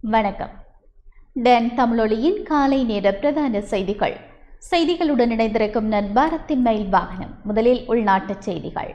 வணக்கம் டென் தமிழொலியின் காலை நேர பிரதான செய்திகள் செய்திகளுடன் இணைந்திருக்கும் நன் பாரத்தின் மயில் வாகனம் முதலில் உள்நாட்டுச் செய்திகள்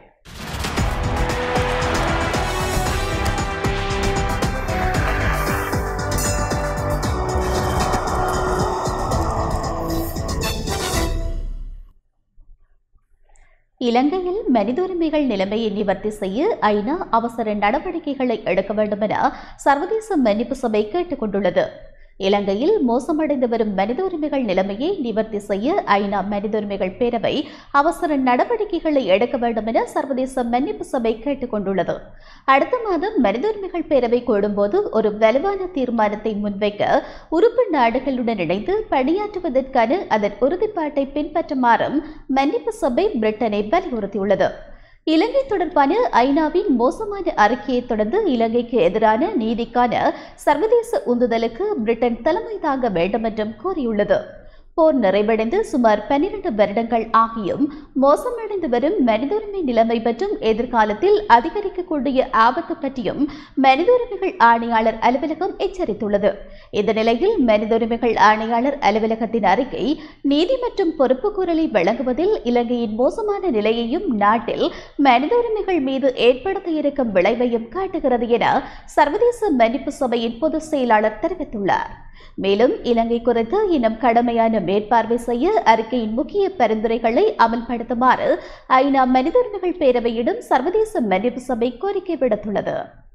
இலங்கையில் மனித உரிமைகள் நிலைமையை நிவர்த்தி செய்ய ஐநா அவசர நடவடிக்கைகளை எடுக்க வேண்டும் என சர்வதேச மன்னிப்பு சபை கேட்டுக் கொண்டுள்ளது இலங்கையில் மோசமடைந்து வரும் மனித உரிமைகள் நிலைமையை நிவர்த்தி செய்ய ஐநா மனித உரிமைகள் பேரவை அவசர நடவடிக்கைகளை எடுக்க வேண்டும் என சர்வதேச மன்னிப்பு சபை கேட்டுக் கொண்டுள்ளது அடுத்த மாதம் மனித உரிமைகள் பேரவை கூடும்போது ஒரு வலுவான தீர்மானத்தை முன்வைக்க உறுப்பு நாடுகளுடன் இணைந்து பணியாற்றுவதற்கான அதன் உறுதிப்பாட்டை பின்பற்றுமாறும் மன்னிப்பு சபை பிரிட்டனை வலியுறுத்தியுள்ளது இலங்கை தொடர்பான ஐநாவின் மோசமான அறிக்கையை தொடர்ந்து இலங்கைக்கு எதிரான நீதிக்கான சர்வதேச உந்துதலுக்கு பிரிட்டன் தலைமை தாங்க வேண்டும் என்றும் கூறியுள்ளது போர் நிறைவடைந்து சுமார் பன்னிரண்டு வருடங்கள் ஆகியும் மோசமடைந்து வரும் மனித உரிமை நிலைமை மற்றும் எதிர்காலத்தில் அதிகரிக்கக்கூடிய ஆபத்து பற்றியும் மனித உரிமைகள் ஆணையாளர் அலுவலகம் எச்சரித்துள்ளது இந்த நிலையில் மனித உரிமைகள் ஆணையாளர் அலுவலகத்தின் அறிக்கை நீதி மற்றும் பொறுப்புக்கூறலை வழங்குவதில் இலங்கையின் மோசமான நிலையையும் நாட்டில் மனித உரிமைகள் மீது ஏற்படுத்த இருக்கும் விளைவையும் காட்டுகிறது என சர்வதேச மன்னிப்பு சபையின் பொதுச் செயலாளர் தெரிவித்துள்ளார் மேலும் இலங்கை குறித்து இன்னும் கடுமையான மேற்பார்வை செய்ய அறிக்கையின் முக்கிய பரிந்துரைகளை அமல்படுத்துமாறு ஐநா மனித உரிமைகள் பேரவையிடம் சர்வதேச மன்னிப்பு சபை கோரிக்கை விடுத்துள்ளது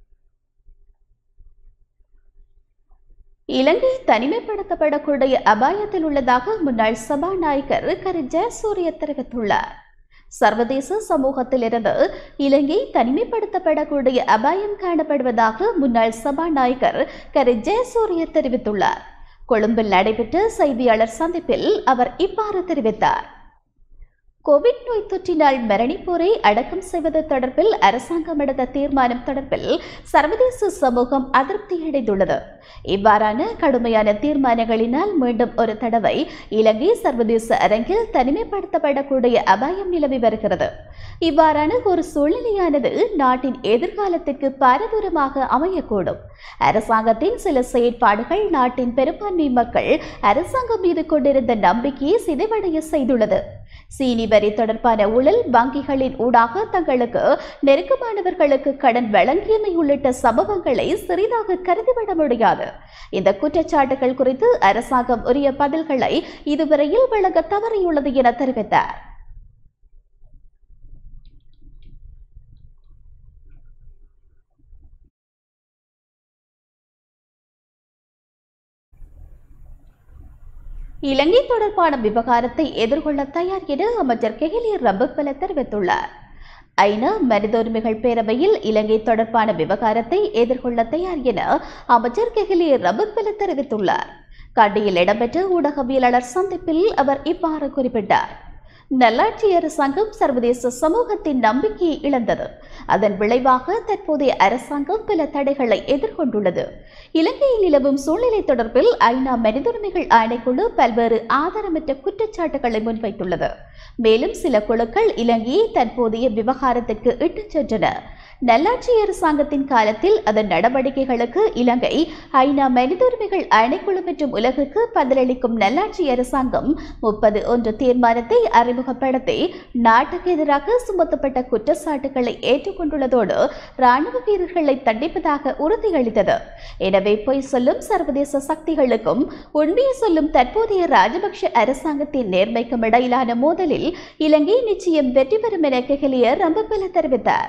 இலங்கை தனிமைப்படுத்தப்படக்கூடிய அபாயத்தில் உள்ளதாக முன்னாள் சபாநாயகர் கரு ஜெயசூரிய தெரிவித்துள்ளார் சர்வதேச சமூகத்திலிருந்து இலங்கை தனிமைப்படுத்தப்படக்கூடிய அபாயம் காணப்படுவதாக முன்னாள் சபாநாயகர் கரு ஜெயசூரிய தெரிவித்துள்ளார் கொழும்பில் நடைபெற்ற செய்தியாளர் சந்திப்பில் அவர் இவ்வாறு தெரிவித்தார் கோவிட் நோய் தொற்றினால் மரணிப்போரை அடக்கம் செய்வது தொடர்பில் அரசாங்கம் எடுத்த தீர்மானம் தொடர்பில் சர்வதேச சமூகம் அதிருப்தியடைந்துள்ளது இவ்வாறான கடுமையான தீர்மானங்களினால் மீண்டும் ஒரு தடவை இலங்கை சர்வதேச அரங்கில் தனிமைப்படுத்தப்படக்கூடிய அபாயம் நிலவி வருகிறது இவ்வாறான ஒரு சூழ்நிலையானது நாட்டின் எதிர்காலத்திற்கு பாரதூரமாக அமையக்கூடும் அரசாங்கத்தின் சில செயற்பாடுகள் நாட்டின் பெரும்பான்மை மக்கள் அரசாங்கம் மீது கொண்டிருந்த நம்பிக்கையை சிதைவடைய செய்துள்ளது சீனி வரி தொடர்பான ஊழல் வங்கிகளின் ஊடாக தங்களுக்கு நெருக்கமானவர்களுக்கு கடன் வழங்கியமை உள்ளிட்ட சம்பவங்களை சிறிதாக கருதிவிட முடியாது இந்த குற்றச்சாட்டுகள் குறித்து அரசாங்கம் உரிய பதில்களை இதுவரையில் வழங்க தவறியுள்ளது என தெரிவித்தார் இலங்கை தொடர்பான விவகாரத்தை எதிர்கொள்ள தயார் என அமைச்சர் கெஹலிய ரம்பக்வல தெரிவித்துள்ளார் ஐநா மனித உரிமைகள் பேரவையில் இலங்கை தொடர்பான விவகாரத்தை எதிர்கொள்ள தயார் என அமைச்சர் கெஹலிய ரம்பக்வல தெரிவித்துள்ளார் கண்டியில் இடம்பெற்ற ஊடகவியலாளர் சந்திப்பில் அவர் இவ்வாறு குறிப்பிட்டார் நல்லாட்சி அரசாங்கம் சர்வதேச சமூகத்தின் நம்பிக்கையை இழந்தது அதன் விளைவாக தற்போதைய அரசாங்கம் பல தடைகளை எதிர்கொண்டுள்ளது இலங்கையில் நிலவும் சூழ்நிலை தொடர்பில் ஐநா மனித உரிமைகள் ஆணைக்குழு பல்வேறு ஆதாரமற்ற குற்றச்சாட்டுகளை முன்வைத்துள்ளது மேலும் சில குழுக்கள் இலங்கையை தற்போதைய விவகாரத்திற்கு இட்டுச் சென்றன நல்லாட்சி அரசாங்கத்தின் காலத்தில் அதன் நடவடிக்கைகளுக்கு இலங்கை ஐநா மனித உரிமைகள் ஆணைக்குழு மற்றும் உலகுக்கு பதிலளிக்கும் நல்லாட்சி அரசாங்கம் முப்பது ஒன்று தீர்மானத்தை அறிமுகப்படுத்தி நாட்டுக்கு எதிராக சுமத்தப்பட்ட குற்றச்சாட்டுகளை ஏற்றுக்கொண்டுள்ளதோடு ராணுவ வீரர்களை தண்டிப்பதாக உறுதியளித்தது எனவே பொய் சொல்லும் சர்வதேச சக்திகளுக்கும் உண்மையை சொல்லும் தற்போதைய ராஜபக்ஷ அரசாங்கத்தின் நேர்மைக்கும் இடையிலான மோதலில் இலங்கை நிச்சயம் வெற்றி பெறும் என கெஹலிய ரம்பபல தெரிவித்தார்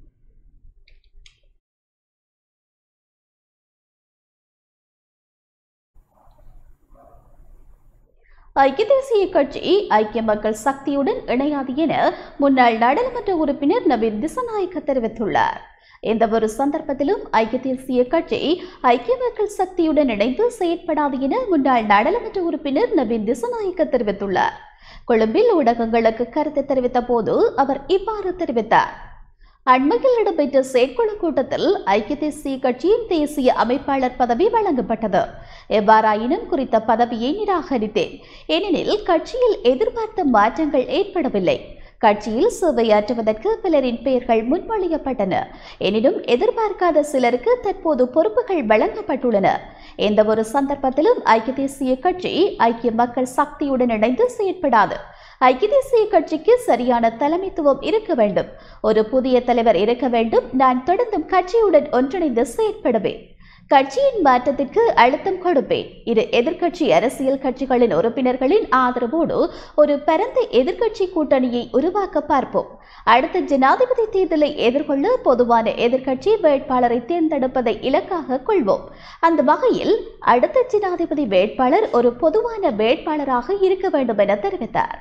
ஐக்கிய தேசிய கட்சி ஐக்கிய மக்கள் சக்தியுடன் இணையாது என முன்னாள் நாடாளுமன்ற உறுப்பினர் நவீன் திசநாயக்க தெரிவித்துள்ளார் எந்த ஒரு சந்தர்ப்பத்திலும் ஐக்கிய தேசிய கட்சி ஐக்கிய மக்கள் சக்தியுடன் இணைந்து செயற்படாது என முன்னாள் நாடாளுமன்ற உறுப்பினர் நவீன் திசநாயக்க தெரிவித்துள்ளார் கொழும்பில் ஊடகங்களுக்கு கருத்து தெரிவித்த போது அவர் இவ்வாறு தெரிவித்தார் அண்மையில் இடம்பெற்ற செயற்குழு கூட்டத்தில் ஐக்கிய தேசிய கட்சியின் தேசிய அமைப்பாளர் பதவி வழங்கப்பட்டது எவ்வாறாயினும் குறித்த பதவியை நிராகரித்தேன் ஏனெனில் கட்சியில் எதிர்பார்த்த மாற்றங்கள் ஏற்படவில்லை கட்சியில் சேவையாற்றுவதற்கு பலரின் பெயர்கள் முன்மொழியப்பட்டன எனினும் எதிர்பார்க்காத சிலருக்கு தற்போது பொறுப்புகள் வழங்கப்பட்டுள்ளன எந்த ஒரு சந்தர்ப்பத்திலும் ஐக்கிய தேசிய கட்சி ஐக்கிய மக்கள் சக்தியுடன் இணைந்து செயற்படாது ஐக்கிய தேசிய கட்சிக்கு சரியான தலைமைத்துவம் இருக்க வேண்டும் ஒரு புதிய தலைவர் இருக்க வேண்டும் நான் தொடர்ந்தும் கட்சியுடன் ஒன்றிணைந்து செயற்படுவேன் கட்சியின் மாற்றத்திற்கு அழுத்தம் கொடுப்பேன் இரு எதிர்க்கட்சி அரசியல் கட்சிகளின் உறுப்பினர்களின் ஆதரவோடு ஒரு பரந்த எதிர்க்கட்சி கூட்டணியை உருவாக்க பார்ப்போம் அடுத்த ஜனாதிபதி தேர்தலை எதிர்கொள்ள பொதுவான எதிர்க்கட்சி வேட்பாளரை தேர்ந்தெடுப்பதை இலக்காக கொள்வோம் அந்த வகையில் அடுத்த ஜனாதிபதி வேட்பாளர் ஒரு பொதுவான வேட்பாளராக இருக்க வேண்டும் என தெரிவித்தார்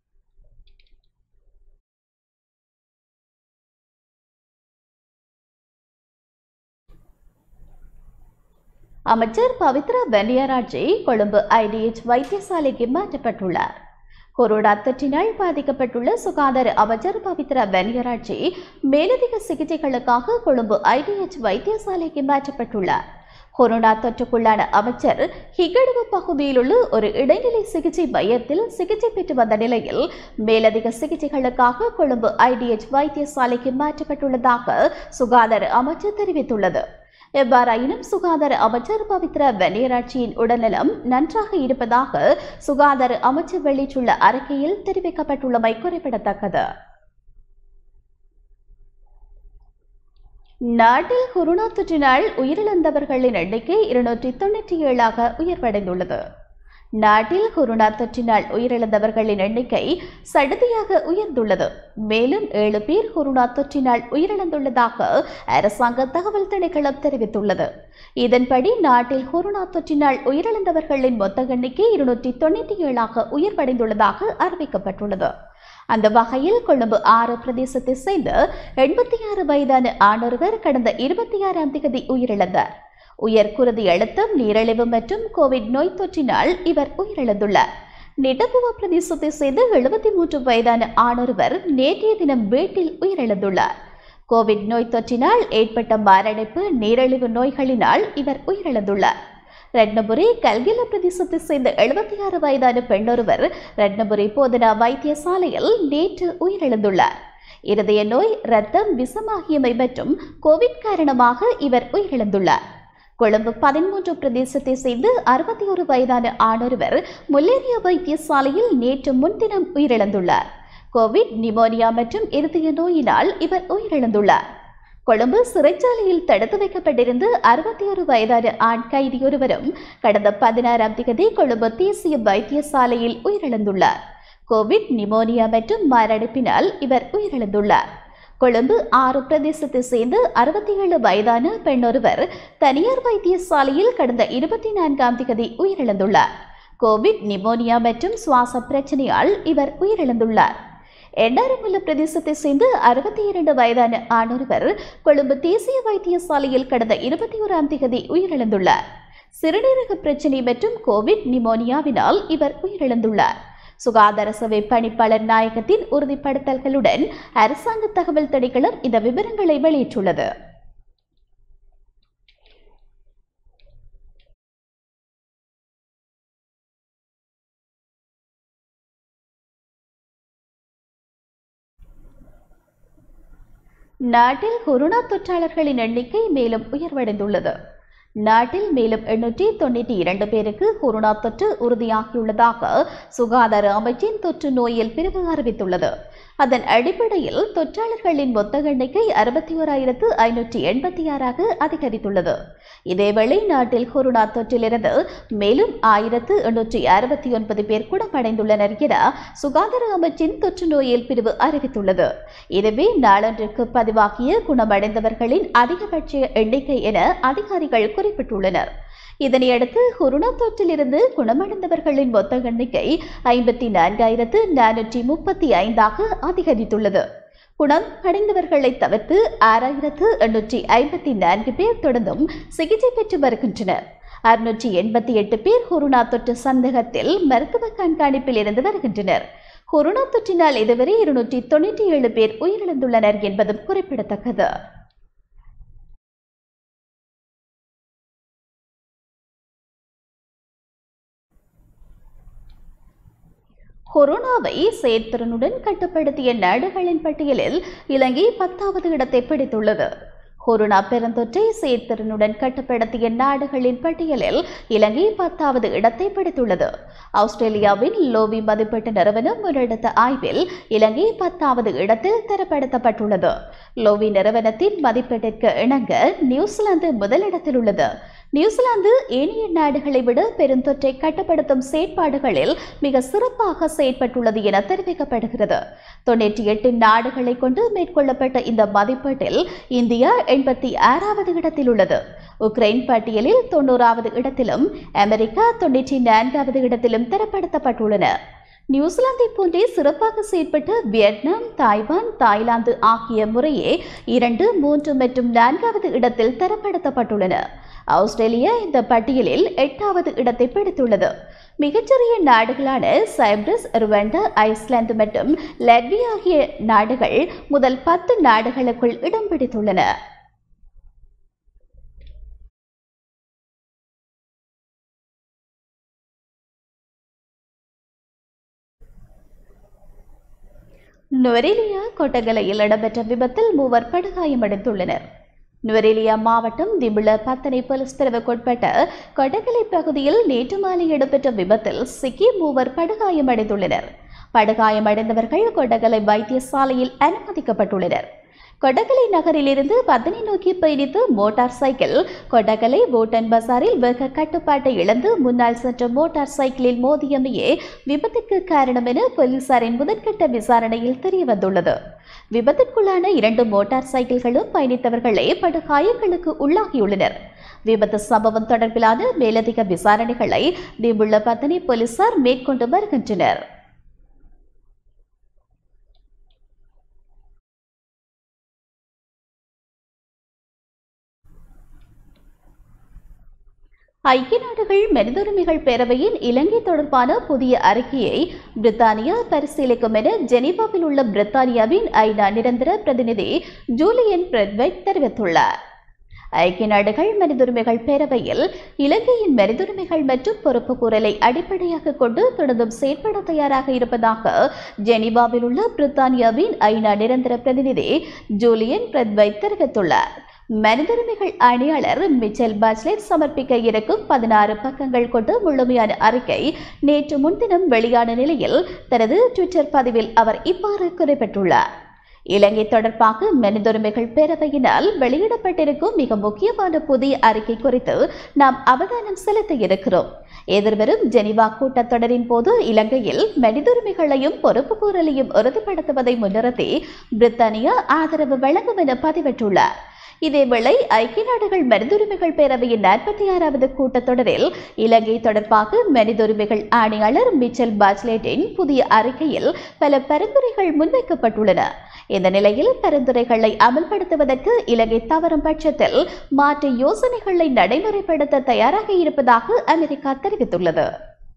அமைச்சர் பவித்ரா பண்டியராஜே கொழும்பு ஐடிஎச் வைத்தியசாலைக்கு மாற்றப்பட்டுள்ளார் கொரோனா தொற்றினால் பாதிக்கப்பட்டுள்ள சுகாதார அமைச்சர் பவித்ரா பண்டியராஜே மேலதிக சிகிச்சைகளுக்காக கொழும்பு ஐடிஎச் வைத்தியசாலைக்கு மாற்றப்பட்டுள்ளார் கொரோனா தொற்றுக்குள்ளான அமைச்சர் ஹிகடுவு பகுதியில் உள்ள ஒரு இடைநிலை சிகிச்சை மையத்தில் சிகிச்சை பெற்று வந்த நிலையில் மேலதிக சிகிச்சைகளுக்காக கொழும்பு ஐடிஎச் வைத்தியசாலைக்கு மாற்றப்பட்டுள்ளதாக சுகாதார அமைச்சர் தெரிவித்துள்ளது எவ்வாறாயினும் சுகாதார அமைச்சர் பவித்ரா வெனியராட்சியின் உடல்நலம் நன்றாக இருப்பதாக சுகாதார அமைச்சர் வெளியிட்டுள்ள அறிக்கையில் தெரிவிக்கப்பட்டுள்ளமை குறிப்பிடத்தக்கது நாட்டில் கொரோனா தொற்றினால் உயிரிழந்தவர்களின் எண்ணிக்கை இருநூற்றி தொண்ணூற்றி ஏழாக உயர்வடைந்துள்ளது நாட்டில் கொரோனா தொற்றினால் உயிரிழந்தவர்களின் எண்ணிக்கை சடுதியாக உயர்ந்துள்ளது மேலும் ஏழு பேர் கொரோனா தொற்றினால் உயிரிழந்துள்ளதாக அரசாங்க தகவல் திணைக்களம் தெரிவித்துள்ளது இதன்படி நாட்டில் கொரோனா தொற்றினால் உயிரிழந்தவர்களின் மொத்த எண்ணிக்கை இருநூற்றி தொண்ணூற்றி ஏழாக உயர்வடைந்துள்ளதாக அறிவிக்கப்பட்டுள்ளது அந்த வகையில் கொழும்பு ஆறு பிரதேசத்தை சேர்ந்த எண்பத்தி ஆறு வயதான ஆணொருவர் கடந்த இருபத்தி ஆறாம் தேதி உயிரிழந்தார் உயர் குருதி அழுத்தம் நீரிழிவு மற்றும் கோவிட் நோய் தொற்றினால் இவர் உயிரிழந்துள்ளார் நிடபுவ பிரதேசத்தை சேர்ந்த எழுபத்தி மூன்று வயதான ஆணொருவர் நேற்றைய தினம் வீட்டில் உயிரிழந்துள்ளார் கோவிட் நோய் தொற்றினால் ஏற்பட்ட மாரடைப்பு நீரிழிவு நோய்களினால் இவர் உயிரிழந்துள்ளார் ரட்னபுரி கல்கில பிரதேசத்தை சேர்ந்த எழுபத்தி ஆறு வயதான பெண்ணொருவர் ரட்னபுரி போதனா வைத்தியசாலையில் நேற்று உயிரிழந்துள்ளார் இருதய நோய் இரத்தம் விஷமாகியமை மற்றும் கோவிட் காரணமாக இவர் உயிரிழந்துள்ளார் கொழும்பு பதிமூன்று பிரதேசத்தை சேர்ந்து அறுபத்தி ஒரு வயதான ஆணொருவர் முல்லேரியா வைத்தியசாலையில் நேற்று முன்தினம் உயிரிழந்துள்ளார் கோவிட் நிமோனியா மற்றும் இருதய நோயினால் இவர் உயிரிழந்துள்ளார் கொழும்பு சிறைச்சாலையில் தடுத்து வைக்கப்பட்டிருந்த அறுபத்தி ஒரு வயதான ஆண் கைதியொருவரும் கடந்த பதினாறாம் தேதி கொழும்பு தேசிய வைத்தியசாலையில் உயிரிழந்துள்ளார் கோவிட் நிமோனியா மற்றும் மாரடைப்பினால் இவர் உயிரிழந்துள்ளார் கொழும்பு ஆறு பிரதேசத்தை சேர்ந்து அறுபத்தி ஏழு வயதான பெண்ணொருவர் தனியார் வைத்தியசாலையில் கடந்த இருபத்தி நான்காம் தேதி உயிரிழந்துள்ளார் கோவிட் நிமோனியா மற்றும் சுவாச பிரச்சனையால் இவர் உயிரிழந்துள்ளார் எண்ணாரமுள்ள பிரதேசத்தை சேர்ந்து அறுபத்தி இரண்டு வயதான ஆணொருவர் கொழும்பு தேசிய வைத்தியசாலையில் கடந்த இருபத்தி ஓராம் தேதி உயிரிழந்துள்ளார் சிறுநீரக பிரச்சினை மற்றும் கோவிட் நிமோனியாவினால் இவர் உயிரிழந்துள்ளார் சுகாதார சபை பணிப்பாளர் நாயகத்தின் உறுதிப்படுத்தல்களுடன் அரசாங்க தகவல் திணைக்களம் இந்த விவரங்களை வெளியிட்டுள்ளது நாட்டில் கொரோனா தொற்றாளர்களின் எண்ணிக்கை மேலும் உயர்வடைந்துள்ளது நாட்டில் மேலும் எண்ணூற்றி தொண்ணூற்றி இரண்டு பேருக்கு கொரோனா தொற்று உறுதியாகியுள்ளதாக சுகாதார அமைச்சின் தொற்று நோயில் பிரிவு அறிவித்துள்ளது அதன் அடிப்படையில் தொற்றாளர்களின் மொத்த எண்ணிக்கை அறுபத்தி ஓராயிரத்து ஐநூற்றி எண்பத்தி ஆறாக அதிகரித்துள்ளது இதேவேளை நாட்டில் கொரோனா தொற்றிலிருந்து மேலும் ஆயிரத்து எண்ணூற்றி அறுபத்தி ஒன்பது பேர் குணமடைந்துள்ளனர் என சுகாதார அமைச்சின் தொற்று நோயில் பிரிவு அறிவித்துள்ளது இதுவே நாளொன்றுக்கு பதிவாகிய குணமடைந்தவர்களின் அதிகபட்ச எண்ணிக்கை என அதிகாரிகள் குறிப்பிட்டுள்ளனர் இதனையடுத்து கொரோனா தொற்றிலிருந்து குணமடைந்தவர்களின் மொத்த எண்ணிக்கை ஐம்பத்தி நான்காயிரத்து நானூற்றி முப்பத்தி ஐந்தாக அதிகரித்துள்ளது குணம் அடைந்தவர்களை தவிர்த்து ஆறாயிரத்து எண்ணூற்றி ஐம்பத்தி நான்கு பேர் தொடர்ந்தும் சிகிச்சை பெற்று வருகின்றனர் அறுநூற்றி எண்பத்தி எட்டு பேர் கொரோனா தொற்று சந்தேகத்தில் மருத்துவ கண்காணிப்பில் இருந்து வருகின்றனர் கொரோனா தொற்றினால் இதுவரை இருநூற்றி தொண்ணூற்றி ஏழு பேர் உயிரிழந்துள்ளனர் என்பதும் குறிப்பிடத்தக்கது கொரோனாவை செயற்திறனுடன் கட்டுப்படுத்திய நாடுகளின் பட்டியலில் இலங்கை பத்தாவது இடத்தை பிடித்துள்ளது கொரோனா பெருந்தொற்றை செயற்திறனுடன் கட்டுப்படுத்திய நாடுகளின் பட்டியலில் இலங்கை பத்தாவது இடத்தை பிடித்துள்ளது ஆஸ்திரேலியாவின் லோவி மதிப்பீட்டு நிறுவனம் முன்னெடுத்த ஆய்வில் இலங்கை பத்தாவது இடத்தில் தரப்படுத்தப்பட்டுள்ளது லோவி நிறுவனத்தின் மதிப்பீட்டிற்கு இணங்க நியூசிலாந்து முதலிடத்தில் உள்ளது நியூசிலாந்து ஏனைய நாடுகளை விட பெருந்தொற்றை கட்டுப்படுத்தும் செயற்பாடுகளில் மிக சிறப்பாக செயற்பட்டுள்ளது என தெரிவிக்கப்படுகிறது தொன்னூற்றி எட்டு நாடுகளை கொண்டு மேற்கொள்ளப்பட்ட இந்த மதிப்பீட்டில் இந்தியா எண்பத்தி ஆறாவது இடத்தில் உள்ளது உக்ரைன் பட்டியலில் தொண்ணூறாவது இடத்திலும் அமெரிக்கா தொன்னூற்றி நான்காவது இடத்திலும் தரப்படுத்தப்பட்டுள்ளன நியூசிலாந்தை போன்றே சிறப்பாக செயற்பட்ட வியட்நாம் தாய்வான் தாய்லாந்து ஆகிய முறையே இரண்டு மூன்று மற்றும் நான்காவது இடத்தில் தரப்படுத்தப்பட்டுள்ளன ஆஸ்திரேலியா இந்த பட்டியலில் எட்டாவது இடத்தை பிடித்துள்ளது மிகச்சிறிய நாடுகளான சைப்ரஸ் ருவண்டா ஐஸ்லாந்து மற்றும் லட்வி ஆகிய நாடுகள் முதல் பத்து நாடுகளுக்குள் இடம் பிடித்துள்ளன நுவரெலியா கொட்டகலையில் இடம்பெற்ற விபத்தில் மூவர் படுகாயமடைந்துள்ளனர் நுவரெலியா மாவட்டம் திபுள பத்தனை போலீஸ் பிரிவுக்குட்பட்ட கொட்டகலை பகுதியில் நேற்று மாலை இடம்பெற்ற விபத்தில் சிக்கி மூவர் படுகாயமடைந்துள்ளனர் படுகாயமடைந்தவர்கள் கொட்டகலை வைத்தியசாலையில் அனுமதிக்கப்பட்டுள்ளனர் கொடகலை நகரிலிருந்து பதனி நோக்கி பயணித்த மோட்டார் சைக்கிள் கொடகலை போட்டன் பசாரில் வேக கட்டுப்பாட்டை இழந்து முன்னால் சென்ற மோட்டார் சைக்கிளில் மோதியமையே விபத்துக்கு காரணம் என போலீசாரின் முதற்கட்ட விசாரணையில் தெரியவந்துள்ளது விபத்திற்குள்ளான இரண்டு மோட்டார் சைக்கிள்களும் பயணித்தவர்களே படுகாயங்களுக்கு உள்ளாகியுள்ளனர் விபத்து சம்பவம் தொடர்பிலான மேலதிக விசாரணைகளை தீபுள்ள பத்தனி போலீசார் மேற்கொண்டு வருகின்றனர் ஐக்கிய நாடுகள் மனித உரிமைகள் பேரவையின் இலங்கை தொடர்பான புதிய அறிக்கையை பிரித்தானியா பரிசீலிக்கும் என ஜெனீவாவில் உள்ள பிரித்தானியாவின் ஐநா நிரந்தர பிரதிநிதி ஜூலியன் பிரெட்வைட் தெரிவித்துள்ளார் ஐக்கிய நாடுகள் மனித உரிமைகள் பேரவையில் இலங்கையின் மனித உரிமைகள் மற்றும் பொறுப்பு கூறலை அடிப்படையாக கொண்டு தொடர்ந்தும் செயற்பட தயாராக இருப்பதாக ஜெனீவாவில் உள்ள பிரித்தானியாவின் ஐநா நிரந்தர பிரதிநிதி ஜூலியன் பிரெட்வைட் தெரிவித்துள்ளார் மனித உரிமைகள் ஆணையாளர் மிச்சல் பாச்லெட் சமர்ப்பிக்க இருக்கும் பதினாறு பக்கங்கள் கொண்ட முழுமையான அறிக்கை நேற்று முன்தினம் வெளியான நிலையில் தனது ட்விட்டர் பதிவில் அவர் இவ்வாறு குறிப்பிட்டுள்ளார் இலங்கை தொடர்பாக மனித உரிமைகள் பேரவையினால் வெளியிடப்பட்டிருக்கும் மிக முக்கியமான புதிய அறிக்கை குறித்து நாம் அவதானம் செலுத்த இருக்கிறோம் எதிர்வரும் ஜெனிவா கூட்டத்தொடரின் போது இலங்கையில் மனித உரிமைகளையும் பொறுப்புக்கூறலையும் உறுதிப்படுத்துவதை முன்னிறுத்தி பிரித்தானியா ஆதரவு வழங்கும் என பதிவிட்டுள்ளார் இதேவேளை ஐக்கிய நாடுகள் மனித உரிமைகள் பேரவையின் நாற்பத்தி ஆறாவது கூட்டத்தொடரில் இலங்கை தொடர்பாக மனித உரிமைகள் ஆணையாளர் மிச்சல் பாச்லேட்டின் புதிய அறிக்கையில் பல பரிந்துரைகள் முன்வைக்கப்பட்டுள்ளன இந்த நிலையில் பரிந்துரைகளை அமல்படுத்துவதற்கு இலங்கை தவறும் பட்சத்தில் மாற்று யோசனைகளை நடைமுறைப்படுத்த தயாராக இருப்பதாக அமெரிக்கா தெரிவித்துள்ளது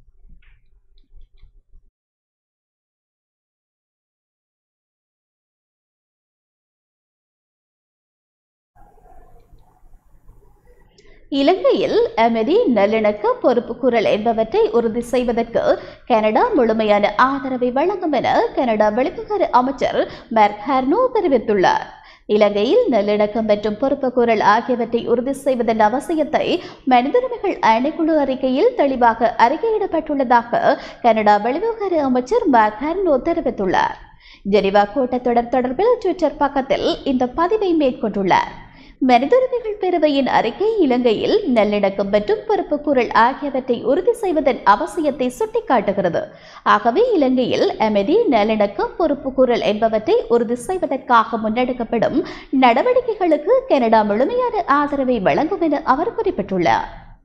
இலங்கையில் அமைதி நல்லிணக்க பொறுப்பு குரல் என்பவற்றை உறுதி செய்வதற்கு கனடா முழுமையான ஆதரவை வழங்கும் என கனடா வெளிவிவகார அமைச்சர் மேர்க் ஹார்னோ தெரிவித்துள்ளார் இலங்கையில் நல்லிணக்கம் மற்றும் பொறுப்பு குரல் ஆகியவற்றை உறுதி செய்வதன் அவசியத்தை மனித உரிமைகள் ஆணைக்குழு அறிக்கையில் தெளிவாக அறிக்கையிடப்பட்டுள்ளதாக கனடா வெளிவிவகார அமைச்சர் மேர்க் ஹார்னோ தெரிவித்துள்ளார் ஜெனிவா கூட்டத்தொடர் தொடர்பில் ட்விட்டர் பக்கத்தில் இந்த பதிவை மேற்கொண்டுள்ளார் மனித உரிமைகள் பேரவையின் அறிக்கை இலங்கையில் நல்லிணக்கம் மற்றும் பொறுப்பு குரல் ஆகியவற்றை உறுதி செய்வதன் அவசியத்தை சுட்டிக்காட்டுகிறது ஆகவே இலங்கையில் அமைதி நல்லிணக்கம் பொறுப்பு குரல் என்பவற்றை உறுதி செய்வதற்காக முன்னெடுக்கப்படும் நடவடிக்கைகளுக்கு கனடா முழுமையான ஆதரவை வழங்கும் என அவர் குறிப்பிட்டுள்ளார்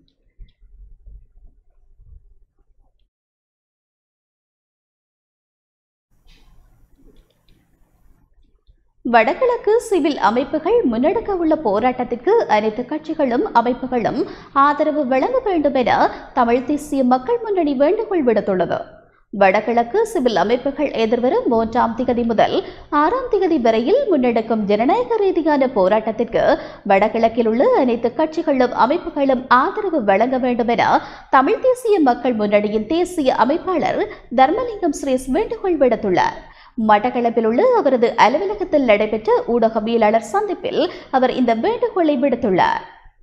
வடகிழக்கு சிவில் அமைப்புகள் முன்னெடுக்க உள்ள போராட்டத்திற்கு அனைத்து கட்சிகளும் அமைப்புகளும் ஆதரவு வழங்க வேண்டும் என தமிழ் தேசிய மக்கள் முன்னணி வேண்டுகோள் விடுத்துள்ளது வடகிழக்கு சிவில் அமைப்புகள் எதிர்வரும் மூன்றாம் திகதி முதல் ஆறாம் திகதி வரையில் முன்னெடுக்கும் ஜனநாயக ரீதியான போராட்டத்திற்கு வடகிழக்கில் உள்ள அனைத்து கட்சிகளும் அமைப்புகளும் ஆதரவு வழங்க வேண்டும் என தமிழ் தேசிய மக்கள் முன்னணியின் தேசிய அமைப்பாளர் தர்மலிங்கம் ஸ்ரீஸ் வேண்டுகோள் விடுத்துள்ளார் மட்டக்களப்பில் உள்ள அவரது அலுவலகத்தில் நடைபெற்ற ஊடகவியலாளர் சந்திப்பில் அவர் இந்த வேண்டுகோளை விடுத்துள்ளார்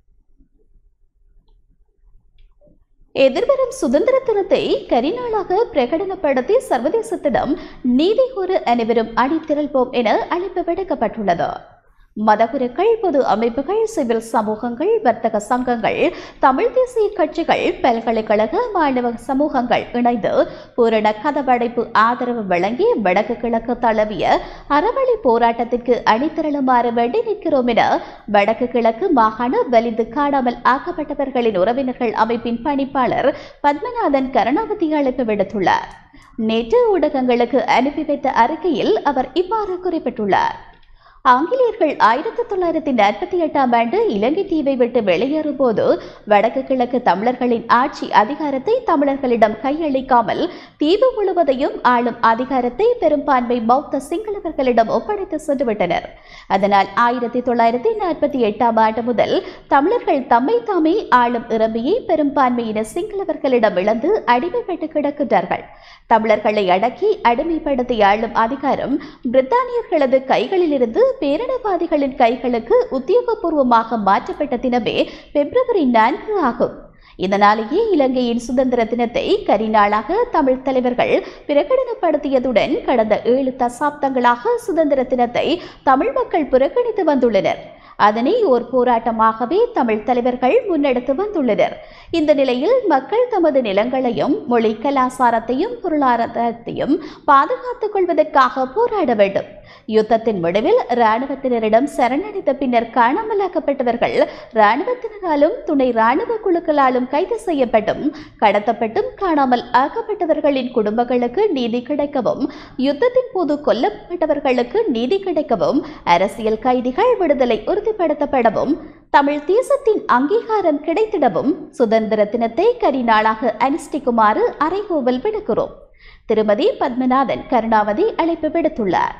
எதிர்வரும் சுதந்திர தினத்தை கரிநாளாக பிரகடனப்படுத்தி சர்வதேசத்திடம் நீதி கோர அனைவரும் அணிதிரள்வோம் என அழைப்பு விடுக்கப்பட்டுள்ளது மதகுருக்கள் பொது அமைப்புகள் சிவில் சமூகங்கள் வர்த்தக சங்கங்கள் தமிழ் தேசிய கட்சிகள் பல்கலைக்கழக மாணவ சமூகங்கள் இணைந்து பூரண கதவடைப்பு ஆதரவு வழங்கி வடக்கு கிழக்கு தழுவிய அறவழி போராட்டத்திற்கு அணிதிரளுமாறு வேண்டி நிற்கிறோம் என வடக்கு கிழக்கு மாகாண வலிந்து காணாமல் ஆக்கப்பட்டவர்களின் உறவினர்கள் அமைப்பின் பணிப்பாளர் பத்மநாதன் கருணாவதி அழைப்பு விடுத்துள்ளார் நேற்று ஊடகங்களுக்கு அனுப்பி வைத்த அறிக்கையில் அவர் இவ்வாறு குறிப்பிட்டுள்ளார் ஆங்கிலேயர்கள் ஆயிரத்தி தொள்ளாயிரத்தி நாற்பத்தி எட்டாம் ஆண்டு இலங்கை தீவை விட்டு வெளியேறும் போது வடக்கு கிழக்கு தமிழர்களின் ஆட்சி அதிகாரத்தை தமிழர்களிடம் கையளிக்காமல் தீவு முழுவதையும் ஆளும் அதிகாரத்தை பெரும்பான்மை பௌத்த சிங்களவர்களிடம் ஒப்படைத்து சென்றுவிட்டனர் அதனால் ஆயிரத்தி தொள்ளாயிரத்தி நாற்பத்தி எட்டாம் ஆண்டு முதல் தமிழர்கள் தம்மை தாமே ஆளும் இறமையை பெரும்பான்மையின சிங்களவர்களிடம் இழந்து அடிமைப்பட்டு கிடக்கின்றார்கள் தமிழர்களை அடக்கி அடிமைப்படுத்தி ஆளும் அதிகாரம் பிரித்தானியர்களது கைகளிலிருந்து பேரினவாதிகளின் கைகளுக்கு உத்தியோகபூர்வமாக மாற்றப்பட்ட தினமே பிப்ரவரி நான்கு ஆகும் இதனாலேயே இலங்கையின் சுதந்திர தினத்தை கரிநாளாக தமிழ் தலைவர்கள் பிரகடனப்படுத்தியதுடன் கடந்த ஏழு தசாப்தங்களாக சுதந்திர தினத்தை தமிழ் மக்கள் புறக்கணித்து வந்துள்ளனர் அதனை ஓர் போராட்டமாகவே தமிழ் தலைவர்கள் முன்னெடுத்து வந்துள்ளனர் இந்த நிலையில் மக்கள் தமது நிலங்களையும் மொழி கலாசாரத்தையும் பொருளாதாரத்தையும் பாதுகாத்துக் கொள்வதற்காக போராட வேண்டும் யுத்தத்தின் முடிவில் இராணுவத்தினரிடம் சரணடைந்த பின்னர் காணாமலாக்கப்பட்டவர்கள் இராணுவத்தினராலும் துணை இராணுவ குழுக்களாலும் கைது செய்யப்பட்டும் கடத்தப்பட்டும் காணாமல் ஆக்கப்பட்டவர்களின் குடும்பங்களுக்கு நீதி கிடைக்கவும் யுத்தத்தின் போது கொல்லப்பட்டவர்களுக்கு நீதி கிடைக்கவும் அரசியல் கைதிகள் விடுதலை உறுதிப்படுத்தப்படவும் தமிழ் தேசத்தின் அங்கீகாரம் கிடைத்திடவும் சுதந்திர தினத்தை கரிநாளாக அனுஷ்டிக்குமாறு அறைகூவல் விடுக்கிறோம் திருமதி பத்மநாதன் கருணாவதி அழைப்பு விடுத்துள்ளார்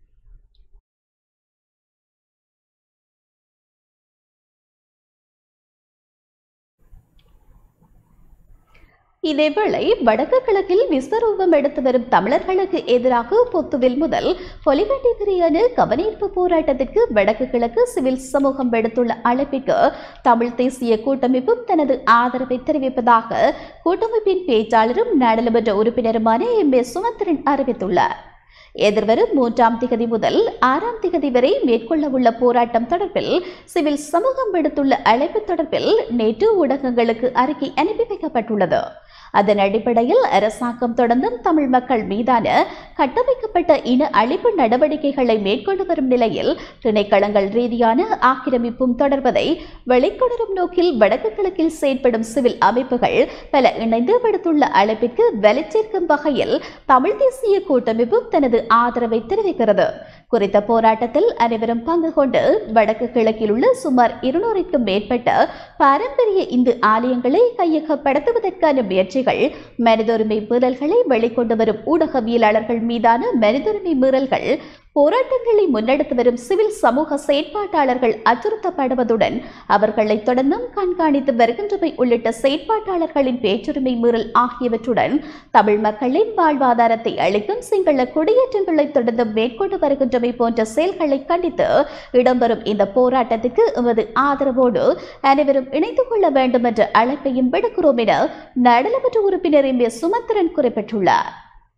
இதேவேளை வடக்கு கிழக்கில் விஸ்வரூபம் எடுத்து வரும் தமிழர்களுக்கு எதிராக பொத்துவில் முதல் பொலிகண்டி வரையான கவனீர்ப்பு போராட்டத்திற்கு வடக்கு கிழக்கு சிவில் சமூகம் விடுத்துள்ள அழைப்பிற்கு தமிழ் தேசிய கூட்டமைப்பும் தனது ஆதரவை தெரிவிப்பதாக கூட்டமைப்பின் பேச்சாளரும் நாடாளுமன்ற உறுப்பினருமான எம் ஏ சுமந்திரன் அறிவித்துள்ளார் எதிர்வரும் மூன்றாம் திகதி முதல் ஆறாம் திகதி வரை மேற்கொள்ள உள்ள போராட்டம் தொடர்பில் சிவில் சமூகம் விடுத்துள்ள அழைப்பு தொடர்பில் நேற்று ஊடகங்களுக்கு அறிக்கை அனுப்பி வைக்கப்பட்டுள்ளது அதன் அடிப்படையில் அரசாங்கம் தொடர்ந்தும் தமிழ் மக்கள் மீதான கட்டமைக்கப்பட்ட இன அழிப்பு நடவடிக்கைகளை மேற்கொண்டு வரும் நிலையில் திணைக்களங்கள் ரீதியான ஆக்கிரமிப்பும் தொடர்வதை வெளிக்கொணரும் நோக்கில் வடக்கு கிழக்கில் செயற்படும் சிவில் அமைப்புகள் பல இணைந்து விடுத்துள்ள அழைப்பிற்கு வலிச்சேர்க்கும் வகையில் தமிழ் தேசிய கூட்டமைப்பும் தனது ஆதரவை தெரிவிக்கிறது குறித்த போராட்டத்தில் அனைவரும் பங்கு கொண்டு வடக்கு கிழக்கில் உள்ள சுமார் இருநூறுக்கும் மேற்பட்ட பாரம்பரிய இந்து ஆலயங்களை கையகப்படுத்துவதற்கான முயற்சிகள் மனிதுரிமை மீறல்களை வெளிக்கொண்டு வரும் ஊடகவியலாளர்கள் மீதான மனிதுரிமை மீறல்கள் போராட்டங்களை முன்னெடுத்து வரும் சிவில் சமூக செயற்பாட்டாளர்கள் அச்சுறுத்தப்படுவதுடன் அவர்களை தொடர்ந்தும் கண்காணித்து வருகின்றமை உள்ளிட்ட செயற்பாட்டாளர்களின் பேச்சுரிமை மீறல் ஆகியவற்றுடன் தமிழ் மக்களின் வாழ்வாதாரத்தை அளிக்கும் சிங்கள குடியேற்றங்களை தொடர்ந்து மேற்கொண்டு வருகின்றமை போன்ற செயல்களை கண்டித்து இடம்பெறும் இந்த போராட்டத்துக்கு எமது ஆதரவோடு அனைவரும் இணைந்து கொள்ள வேண்டும் என்ற அழைப்பையும் விடுக்கிறோம் என நாடாளுமன்ற உறுப்பினர் எம் ஏ சுமந்திரன் குறிப்பிட்டுள்ளார்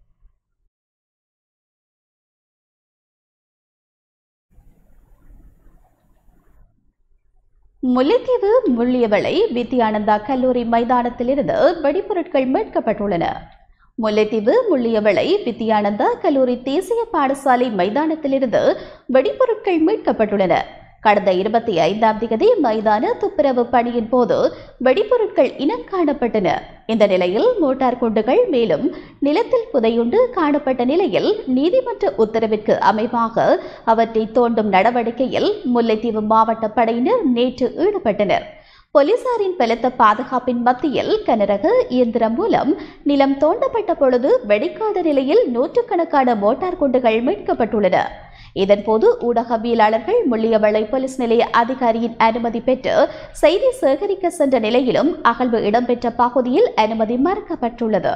முல்லைத்தீவு முள்ளியவளை வித்யானந்தா கல்லூரி மைதானத்திலிருந்து வெடிப்பொருட்கள் மீட்கப்பட்டுள்ளன முல்லைத்தீவு முள்ளியவளை வித்யானந்தா கல்லூரி தேசிய பாடசாலை மைதானத்திலிருந்து வெடிப்பொருட்கள் மீட்கப்பட்டுள்ளன கடந்த இருபத்தி ஐந்தாம் தேதி மைதான துப்புரவு பணியின் போது வெடிப்பொருட்கள் இனம் காணப்பட்டன இந்த நிலையில் மோட்டார் குண்டுகள் மேலும் நிலத்தில் புதையுண்டு காணப்பட்ட நிலையில் நீதிமன்ற உத்தரவிற்கு அமைவாக அவற்றை தோண்டும் நடவடிக்கையில் முல்லைத்தீவு மாவட்ட படையினர் நேற்று ஈடுபட்டனர் போலீசாரின் பலத்த பாதுகாப்பின் மத்தியில் கனரக இயந்திரம் மூலம் நிலம் தோண்டப்பட்ட பொழுது வெடிக்காத நிலையில் நூற்றுக்கணக்கான மோட்டார் குண்டுகள் மீட்கப்பட்டுள்ளன இதன்போது ஊடகவியலாளர்கள் முள்ளியவளை போலீஸ் நிலைய அதிகாரியின் அனுமதி பெற்று செய்தி சேகரிக்க சென்ற நிலையிலும் அகழ்வு இடம்பெற்ற பகுதியில் அனுமதி மறுக்கப்பட்டுள்ளது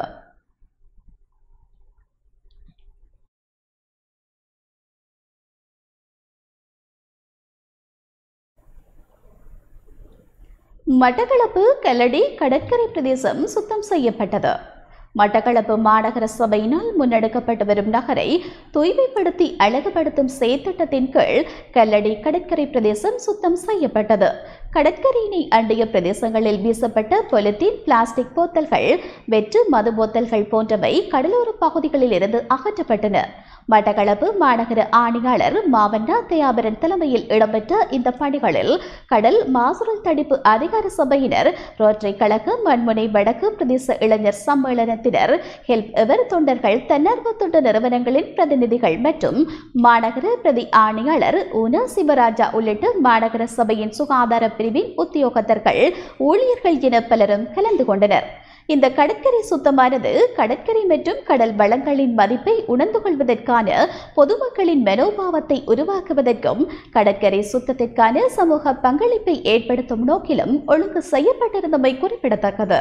மட்டக்களப்பு கல்லடி கடற்கரை பிரதேசம் சுத்தம் செய்யப்பட்டது மட்டக்களப்பு மாநகர சபையினால் முன்னெடுக்கப்பட்டு வரும் நகரை தூய்மைப்படுத்தி அழகுபடுத்தும் செயற்திட்டத்தின் கீழ் கல்லடி கடற்கரை பிரதேசம் சுத்தம் செய்யப்பட்டது கடற்கரையினை அண்டிய பிரதேசங்களில் வீசப்பட்ட பொலித்தீன் பிளாஸ்டிக் போத்தல்கள் வெற்று மது போத்தல்கள் போன்றவை கடலோர பகுதிகளில் இருந்து அகற்றப்பட்டன மட்டக்களப்பு மாநகர ஆணையாளர் மாவண்ணா தயாபரன் தலைமையில் இடம்பெற்ற இந்த பணிகளில் கடல் மாசுரல் தடுப்பு அதிகார சபையினர் ரோட்டரி கழக மண்முனை வடக்கு பிரதேச இளைஞர் சம்மேளனத்தினர் ஹெல்ப் எவர் தொண்டர்கள் தன்னார்வ தொண்டு நிறுவனங்களின் பிரதிநிதிகள் மற்றும் மாநகர பிரதி ஆணையாளர் ஊன சிவராஜா உள்ளிட்ட மாநகர சபையின் சுகாதார பிரிவின் உத்தியோகத்தர்கள் ஊழியர்கள் என பலரும் கலந்து கொண்டனர் இந்த கடற்கரை சுத்தமானது கடற்கரை மற்றும் கடல் வளங்களின் மதிப்பை உணர்ந்து கொள்வதற்கான பொதுமக்களின் மனோபாவத்தை உருவாக்குவதற்கும் கடற்கரை சுத்தத்திற்கான சமூக பங்களிப்பை ஏற்படுத்தும் நோக்கிலும் ஒழுங்கு செய்யப்பட்டிருந்தமை குறிப்பிடத்தக்கது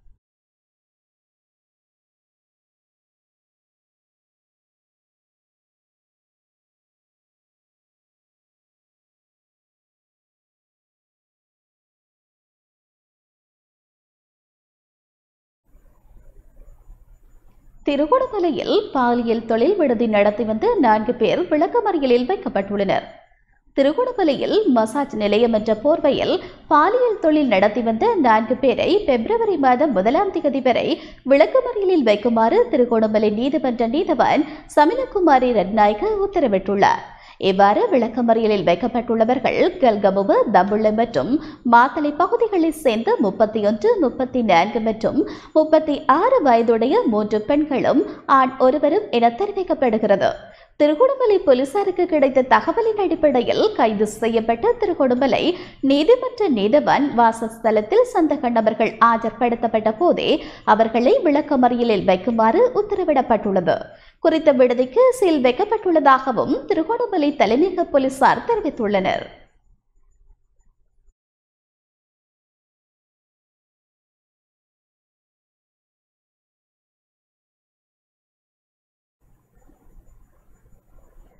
திருகோணமலையில் பாலியல் தொழில் விடுதி நடத்தி வந்த நான்கு பேர் விளக்கமறியலில் வைக்கப்பட்டுள்ளனர் திருகோணமலையில் மசாஜ் நிலையம் என்ற போர்வையில் பாலியல் தொழில் நடத்தி வந்த நான்கு பேரை பிப்ரவரி மாதம் முதலாம் தேதி வரை விளக்கமறியலில் வைக்குமாறு திருகோணமலை நீதிமன்ற நீதவான் சமிலகுமாரி ரட்நாயக்க உத்தரவிட்டுள்ளார் இவ்வாறு விளக்கமறியலில் வைக்கப்பட்டுள்ளவர்கள் கல்கமுவ தம்புள்ள மற்றும் மாத்தளை பகுதிகளைச் சேர்ந்த முப்பத்தி ஒன்று முப்பத்தி நான்கு மற்றும் முப்பத்தி ஆறு வயதுடைய மூன்று பெண்களும் ஆண் ஒருவரும் என தெரிவிக்கப்படுகிறது திருகோணமலை போலீசாருக்கு கிடைத்த தகவலின் அடிப்படையில் கைது செய்யப்பட்ட திருகோணமலை நீதிமன்ற நீதவான் வாசஸ்தலத்தில் சந்தக நபர்கள் ஆஜர்படுத்தப்பட்ட போதே அவர்களை விளக்கமறியலில் வைக்குமாறு உத்தரவிடப்பட்டுள்ளது குறித்த விடுதிக்கு சீல் வைக்கப்பட்டுள்ளதாகவும் திருகோணமலை தலைமையக போலீசார் தெரிவித்துள்ளனர்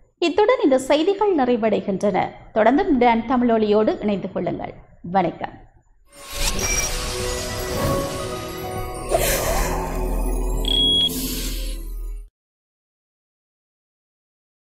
இத்துடன் இந்த செய்திகள் நிறைவடைகின்றன தொடர்ந்தும் டான் தமிழொலியோடு இணைந்து கொள்ளுங்கள் வணக்கம்